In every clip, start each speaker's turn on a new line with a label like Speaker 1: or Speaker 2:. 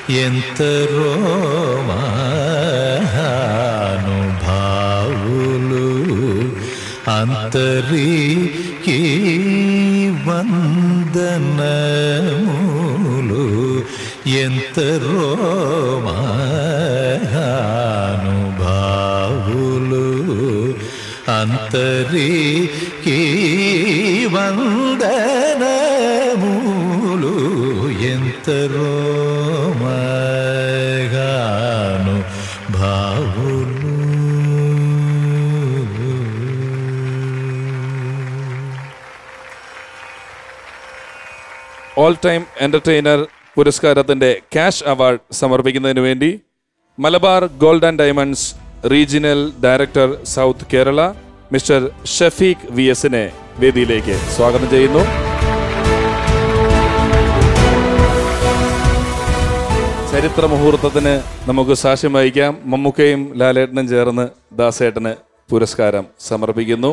Speaker 1: ఎంతరో మహానుభావులు అంతరికి వందనములు ఎంతరో మహానుభావులు అంతరికి వందనములు ఎంతరో మగాను భావులు
Speaker 2: ഓൾ ടൈം എന്റർടൈനർ പുരസ്കാരത്തിന്റെ ക്യാഷ് അവാർഡ് സമർപ്പിക്കുന്നതിന് വേണ്ടി Malabar Gold and Diamonds regional director south Kerala mister Shafeeq V എസിനെ വേദിയിലേക്ക് സ്വാഗതം ചെയ്യുന്നു ചരിത്ര മുഹൂർത്തത്തിന് നമുക്ക് സാക്ഷ്യം വഹിക്കാം മമ്മൂക്കയും ലാലേട്ടനും ചേർന്ന് ദാസേട്ടന് പുരസ്കാരം സമർപ്പിക്കുന്നു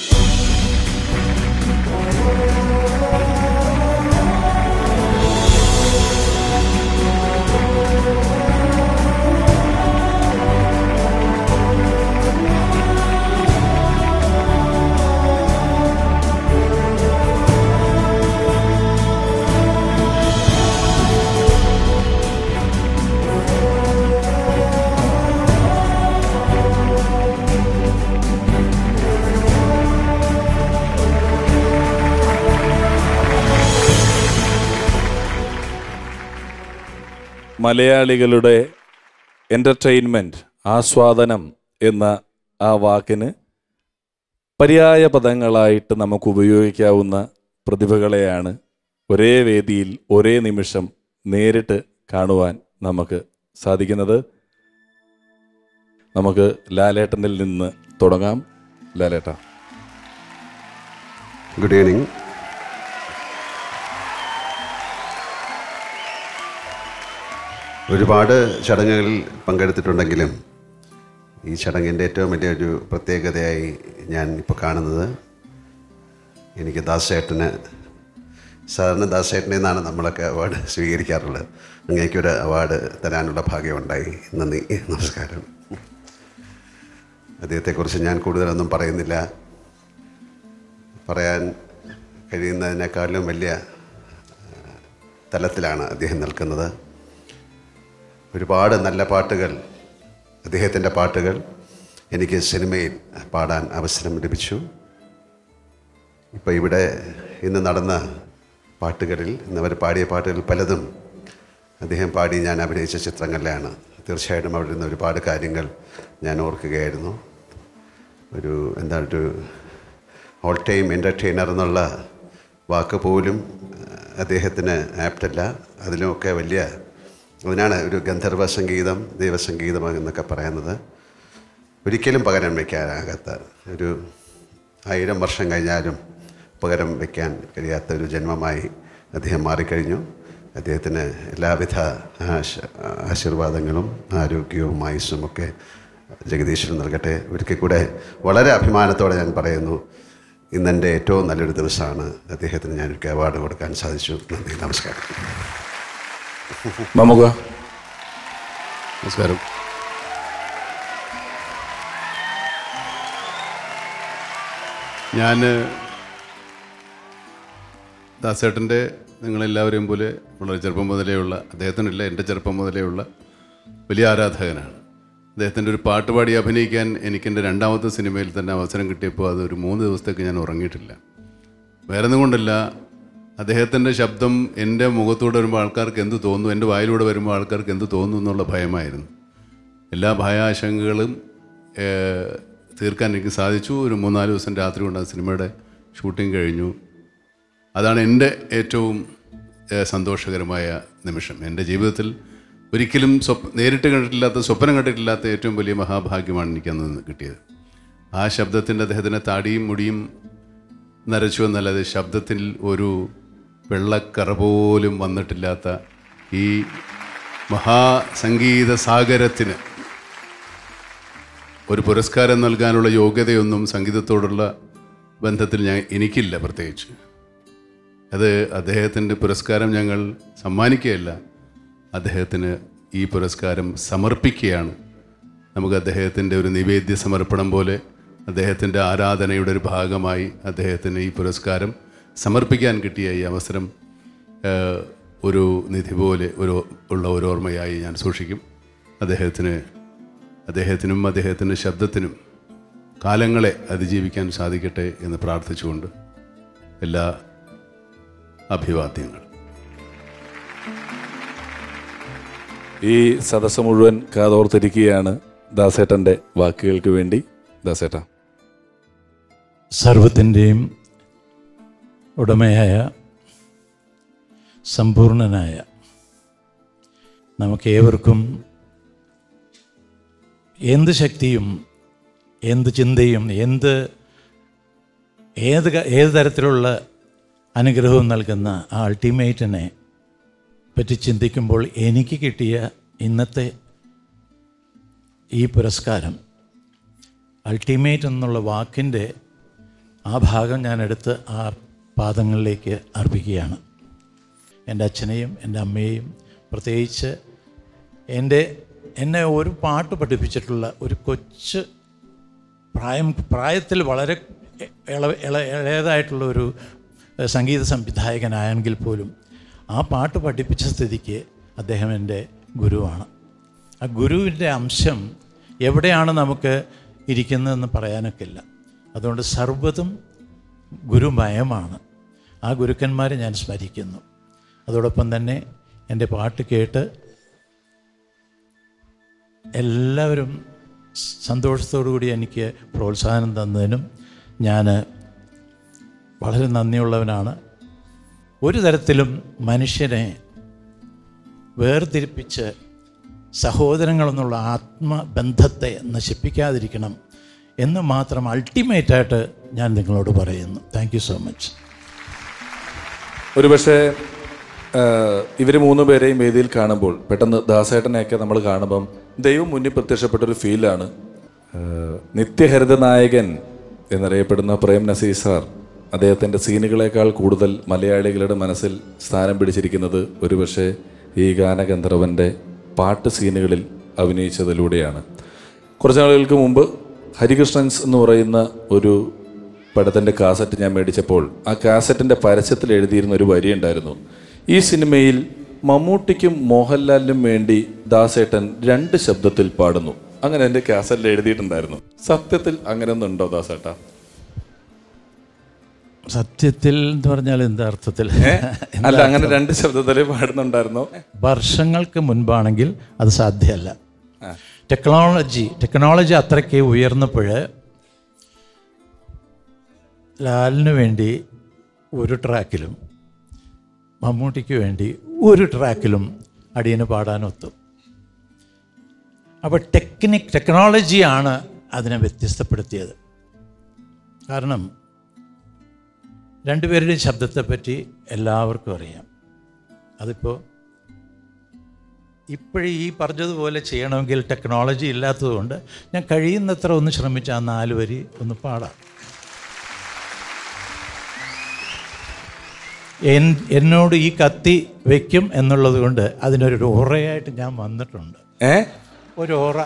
Speaker 2: മലയാളികളുടെ എൻ്റർടൈൻമെൻറ്റ് ആസ്വാദനം എന്ന ആ വാക്കിന് പര്യായ പദങ്ങളായിട്ട് നമുക്ക് ഉപയോഗിക്കാവുന്ന പ്രതിഭകളെയാണ് ഒരേ വേദിയിൽ ഒരേ നിമിഷം നേരിട്ട് കാണുവാൻ നമുക്ക് സാധിക്കുന്നത് നമുക്ക് ലാലേട്ടനിൽ നിന്ന് തുടങ്ങാം ലാലേട്ട
Speaker 3: ഗുഡ് ഈവനിങ് ഒരുപാട് ചടങ്ങുകളിൽ പങ്കെടുത്തിട്ടുണ്ടെങ്കിലും ഈ ചടങ്ങിൻ്റെ ഏറ്റവും വലിയൊരു പ്രത്യേകതയായി ഞാൻ ഇപ്പോൾ കാണുന്നത് എനിക്ക് ദാസേട്ടന് സാധാരണ ദാസേട്ടനിൽ നിന്നാണ് നമ്മളൊക്കെ അവാർഡ് സ്വീകരിക്കാറുള്ളത് അങ്ങേക്കൊരു അവാർഡ് തരാനുള്ള ഭാഗ്യമുണ്ടായി നന്ദി നമസ്കാരം അദ്ദേഹത്തെക്കുറിച്ച് ഞാൻ കൂടുതലൊന്നും പറയുന്നില്ല പറയാൻ കഴിയുന്നതിനേക്കാളും വലിയ തലത്തിലാണ് അദ്ദേഹം നിൽക്കുന്നത് ഒരുപാട് നല്ല പാട്ടുകൾ അദ്ദേഹത്തിൻ്റെ പാട്ടുകൾ എനിക്ക് സിനിമയിൽ പാടാൻ അവസരം ലഭിച്ചു ഇപ്പോൾ ഇവിടെ ഇന്ന് നടന്ന പാട്ടുകളിൽ ഇന്ന് അവർ പാടിയ പാട്ടുകൾ പലതും അദ്ദേഹം പാടി ഞാൻ അഭിനയിച്ച ചിത്രങ്ങളിലാണ് തീർച്ചയായിട്ടും അവിടെ നിന്ന് ഒരുപാട് കാര്യങ്ങൾ ഞാൻ ഓർക്കുകയായിരുന്നു ഒരു എന്താ ഒരു ഓൾ ടൈം എൻ്റർടൈനർ എന്നുള്ള വാക്ക് പോലും അദ്ദേഹത്തിന് ആപ്റ്റല്ല അതിലുമൊക്കെ വലിയ അതിനാണ് ഒരു ഗന്ധർവ സംഗീതം ദൈവസംഗീതം എന്നൊക്കെ പറയുന്നത് ഒരിക്കലും പകരം വയ്ക്കാനാകാത്ത ഒരു ആയിരം വർഷം കഴിഞ്ഞാലും പകരം വയ്ക്കാൻ കഴിയാത്ത ഒരു ജന്മമായി അദ്ദേഹം മാറിക്കഴിഞ്ഞു അദ്ദേഹത്തിന് എല്ലാവിധ ആശ- ആശീർവാദങ്ങളും ആരോഗ്യവും ആയുസ്സും ഒക്കെ ജഗദീശ്വരൻ നൽകട്ടെ ഒരിക്കൽ കൂടെ വളരെ അഭിമാനത്തോടെ ഞാൻ പറയുന്നു ഇന്നെൻ്റെ ഏറ്റവും നല്ലൊരു ദിവസമാണ് അദ്ദേഹത്തിന് ഞാനൊരു അവാർഡ് കൊടുക്കാൻ സാധിച്ചു നന്ദി നമസ്കാരം
Speaker 2: മമ്മുക
Speaker 4: നമസ്കാരം ഞാൻ ദാസേട്ടൻ്റെ നിങ്ങളെല്ലാവരെയും പോലെ വളരെ ചെറുപ്പം മുതലേയുള്ള അദ്ദേഹത്തിനല്ല എൻ്റെ ചെറുപ്പം മുതലേയുള്ള വലിയ ആരാധകനാണ് അദ്ദേഹത്തിൻ്റെ ഒരു പാട്ട് പാടി അഭിനയിക്കാൻ എനിക്ക് എൻ്റെ രണ്ടാമത്തെ സിനിമയിൽ തന്നെ അവസരം കിട്ടിയപ്പോൾ അത് ഒരു മൂന്ന് ദിവസത്തേക്ക് ഞാൻ ഉറങ്ങിയിട്ടില്ല വേറെ ഒന്നും കൊണ്ടല്ല അദ്ദേഹത്തിൻ്റെ ശബ്ദം എൻ്റെ മുഖത്തൂടെ വരുമ്പോൾ ആൾക്കാർക്ക് എന്ത് തോന്നുന്നു എൻ്റെ വായിലൂടെ വരുമ്പോൾ ആൾക്കാർക്ക് എന്ത് തോന്നുന്നു എന്നുള്ള ഭയമായിരുന്നു എല്ലാ ഭയാശങ്കകളും ഏഹ്, തീർക്കാൻ എനിക്ക് സാധിച്ചു ഒരു മൂന്നാല് ദിവസം രാത്രി കൊണ്ട് ആ സിനിമയുടെ ഷൂട്ടിംഗ് കഴിഞ്ഞു അതാണ് എൻ്റെ ഏറ്റവും ഏഹ്, സന്തോഷകരമായ നിമിഷം എൻ്റെ ജീവിതത്തിൽ ഒരിക്കലും സ്വപ് നേരിട്ട് കണ്ടിട്ടില്ലാത്ത സ്വപ്നം കണ്ടിട്ടില്ലാത്ത ഏറ്റവും വലിയ മഹാഭാഗ്യമാണ് എനിക്കന്ന് കിട്ടിയത് ആ ശബ്ദത്തിൻ്റെ അദ്ദേഹത്തിൻ്റെ താടിയും മുടിയും നരച്ചു എന്നല്ലാതെ ശബ്ദത്തിൽ ഒരു വെള്ളക്കറ പോലും വന്നിട്ടില്ലാത്ത ഈ മഹാസംഗീത സാഗരത്തിന് ഒരു പുരസ്കാരം നൽകാനുള്ള യോഗ്യതയൊന്നും സംഗീതത്തോടുള്ള ബന്ധത്തിൽ ഞാൻ എനിക്കില്ല പ്രത്യേകിച്ച് അത് അദ്ദേഹത്തിൻ്റെ പുരസ്കാരം ഞങ്ങൾ സമ്മാനിക്കുകയല്ല അദ്ദേഹത്തിന് ഈ പുരസ്കാരം സമർപ്പിക്കുകയാണ് നമുക്ക് അദ്ദേഹത്തിൻ്റെ ഒരു നിവേദ്യ സമർപ്പണം പോലെ അദ്ദേഹത്തിൻ്റെ ആരാധനയുടെ ഒരു ഭാഗമായി അദ്ദേഹത്തിന് ഈ പുരസ്കാരം സമർപ്പിക്കാൻ കിട്ടിയ ഈ അവസരം ഏഹ്, ഒരു നിധി പോലെ ഒരു ഉള്ള ഒരു ഓർമ്മയായി ഞാൻ സൂക്ഷിക്കും അദ്ദേഹത്തിന് അദ്ദേഹത്തിനും അദ്ദേഹത്തിൻ്റെ ശബ്ദത്തിനും കാലങ്ങളെ അതിജീവിക്കാൻ സാധിക്കട്ടെ എന്ന് പ്രാർത്ഥിച്ചുകൊണ്ട് എല്ലാ അഭിവാദ്യങ്ങളും
Speaker 2: ഈ സദസ്സ് മുഴുവൻ കാതോർത്തിരിക്കുകയാണ് ദാസേട്ടൻ്റെ വാക്കുകൾക്ക് വേണ്ടി ദാസേട്ട
Speaker 1: സർവത്തിൻ്റെയും ഉടമയായ സമ്പൂർണനായ നമുക്കേവർക്കും എന്ത് ശക്തിയും എന്ത് ചിന്തയും എന്ത് ഏത് ക- ഏത് തരത്തിലുള്ള അനുഗ്രഹവും നൽകുന്ന ആ അൾട്ടിമേറ്റിനെ പറ്റി ചിന്തിക്കുമ്പോൾ എനിക്ക് കിട്ടിയ ഇന്നത്തെ ഈ പുരസ്കാരം അൾട്ടിമേറ്റ് എന്നുള്ള വാക്കിൻ്റെ ആ ഭാഗം ഞാൻ എടുത്ത് ആ പാദങ്ങളിലേക്ക് അർപ്പിക്കുകയാണ് എൻ്റെ അച്ഛനെയും എൻ്റെ അമ്മയെയും പ്രത്യേകിച്ച് എൻ്റെ എന്നെ ഒരു പാട്ട് പഠിപ്പിച്ചിട്ടുള്ള ഒരു കൊച്ച് പ്രായം പ്രായത്തിൽ വളരെ ഇള ഇള ഇളയതായിട്ടുള്ള ഒരു ഏഹ്, സംഗീത സംവിധായകനായെങ്കിൽ പോലും ആ പാട്ട് പഠിപ്പിച്ച സ്ഥിതിക്ക് അദ്ദേഹം എൻ്റെ ഗുരുവാണ് ആ ഗുരുവിൻ്റെ അംശം എവിടെയാണ് നമുക്ക് ഇരിക്കുന്നതെന്ന് പറയാനൊക്കെ ഇല്ല അതുകൊണ്ട് സർവ്വതും ഗുരുമയമാണ് ആ ഗുരുക്കന്മാരെ ഞാൻ സ്മരിക്കുന്നു അതോടൊപ്പം തന്നെ എൻ്റെ പാട്ട് കേട്ട് എല്ലാവരും സന്തോഷത്തോടു കൂടി എനിക്ക് പ്രോത്സാഹനം തന്നതിനും ഞാൻ വളരെ നന്ദിയുള്ളവനാണ് ഒരു തരത്തിലും മനുഷ്യനെ വേർതിരിപ്പിച്ച് സഹോദരങ്ങളെന്നുള്ള ആത്മബന്ധത്തെ നശിപ്പിക്കാതിരിക്കണം എന്ന് മാത്രം അൾട്ടിമേറ്റായിട്ട് ഞാൻ നിങ്ങളോട് പറയുന്നു താങ്ക് യു സോ മച്ച്
Speaker 2: ഒരുപക്ഷെ ഇവർ മൂന്ന് പേരെയും വേദിയിൽ കാണുമ്പോൾ പെട്ടെന്ന് ദാസേട്ടനെയൊക്കെ നമ്മൾ കാണുമ്പം ദൈവം മുന്നിൽ പ്രത്യക്ഷപ്പെട്ട ഒരു ഫീലാണ് ഏഹ്, നിത്യഹരിത നായകൻ എന്നറിയപ്പെടുന്ന പ്രേം നസീർ സാർ അദ്ദേഹത്തിൻ്റെ സീനുകളേക്കാൾ കൂടുതൽ മലയാളികളുടെ മനസ്സിൽ സ്ഥാനം പിടിച്ചിരിക്കുന്നത് ഒരുപക്ഷെ ഈ ഗാനഗന്ധർവൻ്റെ പാട്ട് സീനുകളിൽ അഭിനയിച്ചതിലൂടെയാണ് കുറച്ച് നാളുകൾക്ക് മുമ്പ് ഹരികൃഷ്ണൻസ് എന്ന് പറയുന്ന ഒരു പടത്തിൻ്റെ കാസറ്റ് ഞാൻ മേടിച്ചപ്പോൾ ആ കാസറ്റിൻ്റെ പരസ്യത്തിൽ എഴുതിയിരുന്ന ഒരു വരി ഉണ്ടായിരുന്നു ഈ സിനിമയിൽ മമ്മൂട്ടിക്കും മോഹൻലാലിനും വേണ്ടി ദാസേട്ടൻ രണ്ട് ശബ്ദത്തിൽ പാടുന്നു അങ്ങനെ എൻ്റെ കാസറ്റിൽ എഴുതിയിട്ടുണ്ടായിരുന്നു സത്യത്തിൽ അങ്ങനെ ഒന്നുണ്ടോ ദാസേട്ട
Speaker 1: സത്യത്തിൽ എന്ന് പറഞ്ഞാൽ എന്താ അർത്ഥത്തിൽ
Speaker 2: അല്ല അങ്ങനെ രണ്ട് ശബ്ദത്തിൽ പാടുന്നുണ്ടായിരുന്നോ
Speaker 1: വർഷങ്ങൾക്ക് മുൻപാണെങ്കിൽ അത് സാധ്യമല്ല ടെക്നോളജി ടെക്നോളജി അത്രയ്ക്ക് ഉയർന്നപ്പോൾ ലാലിന് വേണ്ടി ഒരു ട്രാക്കിലും മമ്മൂട്ടിക്ക് വേണ്ടി ഒരു ട്രാക്കിലും അടിയന് പാടാനൊത്തു അപ്പോൾ ടെക്നിക് ടെക്നോളജിയാണ് അതിനെ വ്യത്യസ്തപ്പെടുത്തിയത് കാരണം രണ്ടുപേരുടെയും ശബ്ദത്തെപ്പറ്റി എല്ലാവർക്കും അറിയാം അതിപ്പോൾ ഇപ്പോഴും ഈ പറഞ്ഞതുപോലെ ചെയ്യണമെങ്കിൽ ടെക്നോളജി ഇല്ലാത്തതുകൊണ്ട് ഞാൻ കഴിയുന്നത്ര ഒന്ന് ശ്രമിച്ച് ആ നാല് വരി ഒന്ന് പാടാം എൻ എന്നോട് ഈ കത്തി വയ്ക്കും എന്നുള്ളത് കൊണ്ട് അതിനൊരു ഓറയായിട്ട് ഞാൻ വന്നിട്ടുണ്ട്
Speaker 2: ഏ
Speaker 1: ഒരു ഓറ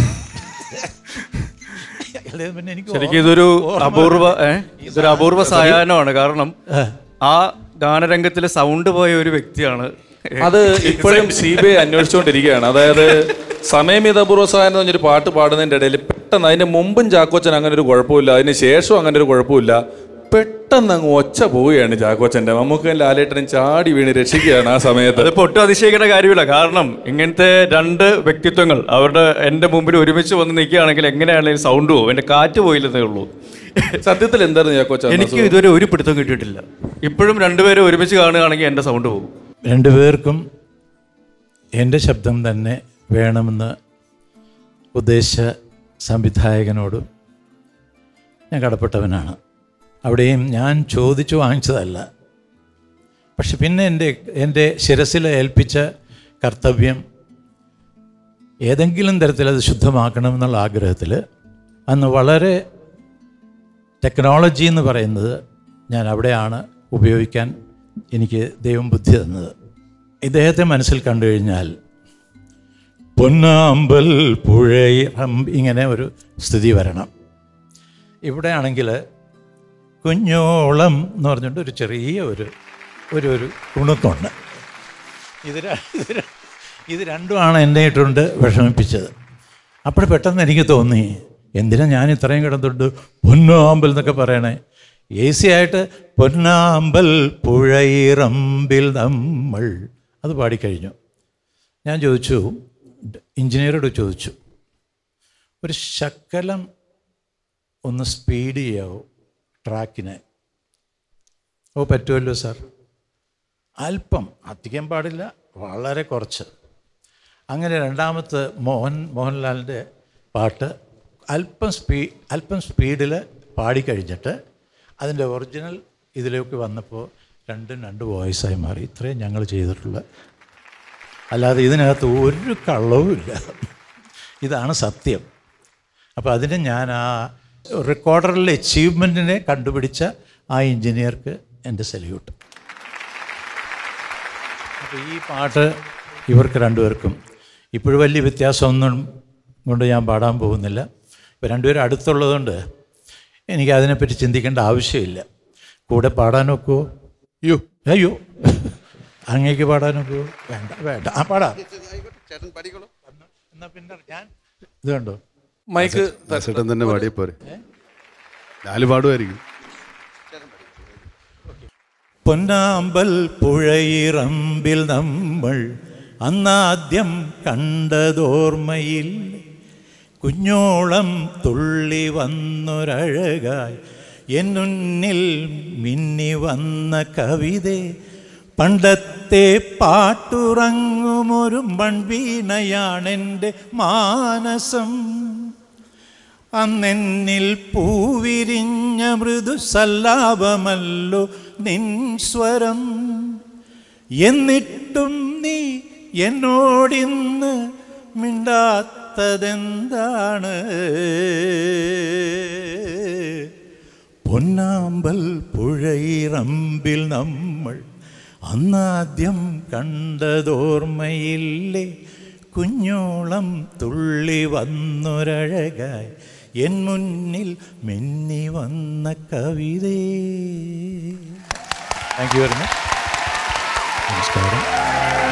Speaker 1: അല്ലേ, പിന്നെ എനിക്ക്
Speaker 5: ശരിക്കും ഇതൊരു അപൂർവ ഏ? ഇതൊരു അപൂർവ സായാഹ്നമാണ് കാരണം ആ ഗാനരംഗത്തിലെ സൗണ്ട് പോയ ഒരു വ്യക്തിയാണ്
Speaker 2: അത് ഇപ്പോഴും സി ബി ഐ അന്വേഷിച്ചുകൊണ്ടിരിക്കുകയാണ് അതായത് സമയമിതപൂർവ്വ സഹായം എന്ന് പറഞ്ഞൊരു പാട്ട് പാടുന്നതിൻ്റെ ഇടയിൽ പെട്ടെന്ന് അതിന് മുമ്പും ചാക്കോച്ചൻ അങ്ങനെ ഒരു കുഴപ്പമില്ല അതിന് ശേഷവും അങ്ങനെ ഒരു കുഴപ്പമില്ല പെട്ടെന്ന് അങ്ങ് ഒച്ച പോവുകയാണ് ചാക്കോച്ചൻ്റെ മമ്മൂക്കൻ ലാലേട്ടനും ചാടി വീണ് രക്ഷിക്കുകയാണ് ആ സമയത്ത്
Speaker 5: അത് പൊട്ടും അതിശയിക്കേണ്ട കാര്യമില്ല കാരണം ഇങ്ങനത്തെ രണ്ട് വ്യക്തിത്വങ്ങൾ അവരുടെ എൻ്റെ മുമ്പിൽ ഒരുമിച്ച് വന്ന് നിൽക്കുകയാണെങ്കിൽ എങ്ങനെയാണെങ്കിലും സൗണ്ട് പോകും എൻ്റെ കാറ്റ് പോയില്ലെന്നേ ഉള്ളൂ
Speaker 2: സത്യത്തിൽ എന്തായിരുന്നു ചാക്കോച്ച
Speaker 5: എനിക്ക് ഇതുവരെ ഒരു പിടുത്തം കിട്ടിയിട്ടില്ല ഇപ്പോഴും രണ്ടുപേരും ഒരുമിച്ച് കാണുകയാണെങ്കിൽ എൻ്റെ സൗണ്ട് പോകും
Speaker 1: രണ്ടുപേർക്കും എൻ്റെ ശബ്ദം തന്നെ വേണമെന്ന് ഉദ്ദേശിച്ച സംവിധായകനോടും ഞാൻ കടപ്പെട്ടവനാണ് അവിടെയും ഞാൻ ചോദിച്ചു വാങ്ങിച്ചതല്ല പക്ഷെ പിന്നെ എൻ്റെ എൻ്റെ ശിരസിൽ ഏൽപ്പിച്ച കർത്തവ്യം ഏതെങ്കിലും തരത്തിൽ അത് ശുദ്ധമാക്കണമെന്നുള്ള ആഗ്രഹത്തിൽ അന്ന് വളരെ ടെക്നോളജി എന്ന് പറയുന്നത് ഞാൻ അവിടെയാണ് ഉപയോഗിക്കാൻ എനിക്ക് ദൈവം ബുദ്ധി തന്നത് ഇദ്ദേഹത്തെ മനസ്സിൽ കണ്ടു കഴിഞ്ഞാൽ പൊന്നാമ്പൽ പുഴയിറം ഇങ്ങനെ ഒരു സ്ഥിതി വരണം ഇവിടെ ആണെങ്കിൽ കുഞ്ഞോളം എന്ന് പറഞ്ഞിട്ട് ഒരു ചെറിയ ഒരു ഒരു ഒരു കുണുക്കുണ്ട് ഇത് ര- ഇത് ര- ഇത് രണ്ടുമാണ് എന്നെ ഇട്ടുകൊണ്ട് വിഷമിപ്പിച്ചത് അപ്പോൾ പെട്ടെന്ന് എനിക്ക് തോന്നി എന്തിനാ ഞാൻ ഇത്രയും കിടന്നിട്ട് പൊന്നാമ്പൽ എന്നൊക്കെ പറയണേ ഈസി ആയിട്ട് പൊന്നാമ്പൽ പുഴയിറമ്പിൽ നമ്മൾ അത് പാടിക്കഴിഞ്ഞു ഞാൻ ചോദിച്ചു എഞ്ചിനീയറോട് ചോദിച്ചു ഒരു ശക്കലം ഒന്ന് സ്പീഡ് ചെയ്യാവോ ട്രാക്കിനെ ഓ പറ്റുമല്ലോ സാർ അല്പം അധികം പാടില്ല വളരെ കുറച്ച് അങ്ങനെ രണ്ടാമത്തെ മോഹൻ മോഹൻലാലിൻ്റെ പാട്ട് അല്പം സ്പീ അല്പം സ്പീഡിൽ പാടിക്കഴിഞ്ഞിട്ട് അതിൻ്റെ ഒറിജിനൽ ഇതിലേക്ക് വന്നപ്പോൾ രണ്ടും രണ്ട് വോയിസായി മാറി ഇത്രയും ഞങ്ങൾ ചെയ്തിട്ടുള്ള അല്ലാതെ ഇതിനകത്ത് ഒരു കള്ളവുമില്ല ഇതാണ് സത്യം അപ്പോൾ അതിന് ഞാൻ ആ റെക്കോർഡറിലെ അച്ചീവ്മെൻറ്റിനെ കണ്ടുപിടിച്ച ആ എഞ്ചിനീയർക്ക് എൻ്റെ സല്യൂട്ട് അപ്പോൾ ഈ പാട്ട് ഇവർക്ക് രണ്ടുപേർക്കും ഇപ്പോഴും വലിയ വ്യത്യാസമൊന്നും കൊണ്ട് ഞാൻ പാടാൻ പോകുന്നില്ല ഇപ്പോൾ രണ്ടുപേരും അടുത്തുള്ളതുകൊണ്ട് എനിക്ക് അതിനെപ്പറ്റി ചിന്തിക്കേണ്ട ആവശ്യമില്ല കൂടെ പാടാനൊക്കുമോ
Speaker 4: അയ്യോ
Speaker 1: അയ്യോ അങ്ങേക്ക് പാടാനൊക്കുമോ വേണ്ട വേണ്ട ആ പാടാം എന്നാ പിന്നെ ഞാൻ ഇത് കണ്ടോ
Speaker 2: മൈക്ക്
Speaker 4: ദാസേട്ടൻ തന്നെ പാടിയ പോരെ നാല് പാടുമായിരിക്കും
Speaker 1: പൊന്നാമ്പൽ പുഴയിറമ്പിൽ നമ്മൾ അന്നാദ്യം കണ്ടതോർമ്മയിൽ കുഞ്ഞോളം തുള്ളി വന്നൊരഴകായി എന്നുന്നിൽ മിന്നി വന്ന കവിത പണ്ടത്തെ പാട്ടുറങ്ങുമൊരു മൺവീണയാണെൻ്റെ മാനസം അന്നെന്നിൽ പൂവിരിഞ്ഞ മൃദു സല്ലാപമല്ലോ നിൻ സ്വരം എന്നിട്ടും നീ എന്നോടിന്ന് മിണ്ടാത്തതെന്താണ് പൊന്നാമ്പൽ പുഴയിറമ്പിൽ നമ്മൾ അന്നാദ്യം കണ്ടതോർമ്മയില്ലേ കുഞ്ഞോളം തുള്ളി വന്നൊരഴകായി എൻ മുന്നിൽ മിന്നി വന്ന കവിതേ താങ്ക് യു വെരി മച്ച് നമസ്കാരം